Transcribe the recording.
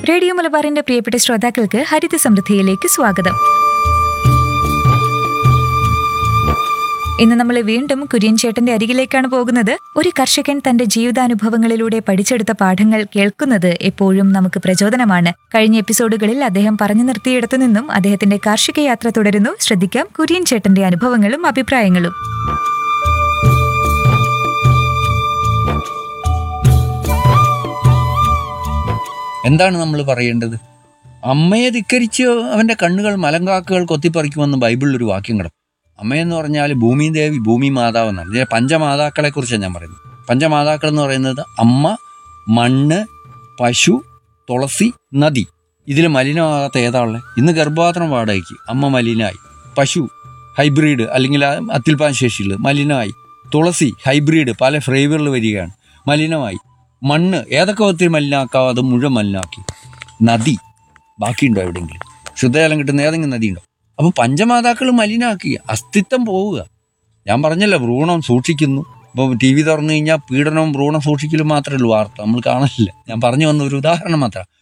radio മലബാറിന്റെ പ്രിയപ്പെട്ട ശ്രോതാക്കൾക്ക് ഹരിത സമൃദ്ധിയിലേക്ക് സ്വാഗതം ഇന്ന് നമ്മൾ വീണ്ടും കുര്യൻ ചേട്ടന്റെ അരികിലേക്കാണ് പോകുന്നത് ഒരു കർഷകൻ തന്റെ ജീവിതാനുഭവങ്ങളിലൂടെ പഠിച്ചെടുത്ത പാഠങ്ങൾ കേൾക്കുന്നത് എപ്പോഴും നമുക്ക് പ്രചോദനമാണ് കഴിഞ്ഞ എപ്പിസോഡുകളിൽ അദ്ദേഹം പറഞ്ഞു നിർത്തിയിടത്തു നിന്നും അദ്ദേഹത്തിന്റെ കാർഷിക യാത്ര തുടരുന്നു ശ്രദ്ധിക്കാം കുര്യൻ ചേട്ടന്റെ അനുഭവങ്ങളും അഭിപ്രായങ്ങളും എന്താണ് നമ്മൾ പറയേണ്ടത് അമ്മയെ ധിക്കരിച്ച് അവൻ്റെ കണ്ണുകൾ മലങ്കാക്കുകൾ കൊത്തിപ്പറിക്കുമെന്ന് ബൈബിളിൽ ഒരു വാക്യം കിടക്കും അമ്മയെന്ന് പറഞ്ഞാൽ ഭൂമി ദേവി ഭൂമി മാതാവ് എന്നാണ് ഇതിലെ പഞ്ചമാതാക്കളെ കുറിച്ചാണ് ഞാൻ പറയുന്നത് പഞ്ചമാതാക്കൾ എന്ന് പറയുന്നത് അമ്മ മണ്ണ് പശു തുളസി നദി ഇതിൽ മലിനമാകാത്ത ഏതാ ഉള്ളത് ഇന്ന് ഗർഭപാത്രം വാടകയ്ക്ക് അമ്മ മലിനായി പശു ഹൈബ്രിഡ് അല്ലെങ്കിൽ ആ അത്യുൽപാദന ശേഷിയിൽ മലിനമായി തുളസി ഹൈബ്രിഡ് പല ഫ്ലേവറിൽ വരികയാണ് മലിനമായി മണ്ണ് ഏതൊക്കെ വിധത്തിൽ മലിനാക്കാവോ അത് മുഴുവൻ മലിനാക്കി നദി ബാക്കിയുണ്ടോ എവിടെയെങ്കിലും ശുദ്ധജലം കിട്ടുന്ന ഏതെങ്കിലും നദി ഉണ്ടോ അപ്പോൾ പഞ്ചമാതാക്കൾ മലിനാക്കി അസ്തിത്വം പോവുക ഞാൻ പറഞ്ഞല്ലോ ഭ്രൂണം സൂക്ഷിക്കുന്നു ഇപ്പോൾ ടി വി തുറന്നു കഴിഞ്ഞാൽ പീഡനവും ഭ്രൂണം സൂക്ഷിക്കലും മാത്രമേ ഉള്ളൂ വാർത്ത നമ്മൾ കാണലില്ല ഞാൻ പറഞ്ഞു വന്ന ഒരു ഉദാഹരണം മാത്രം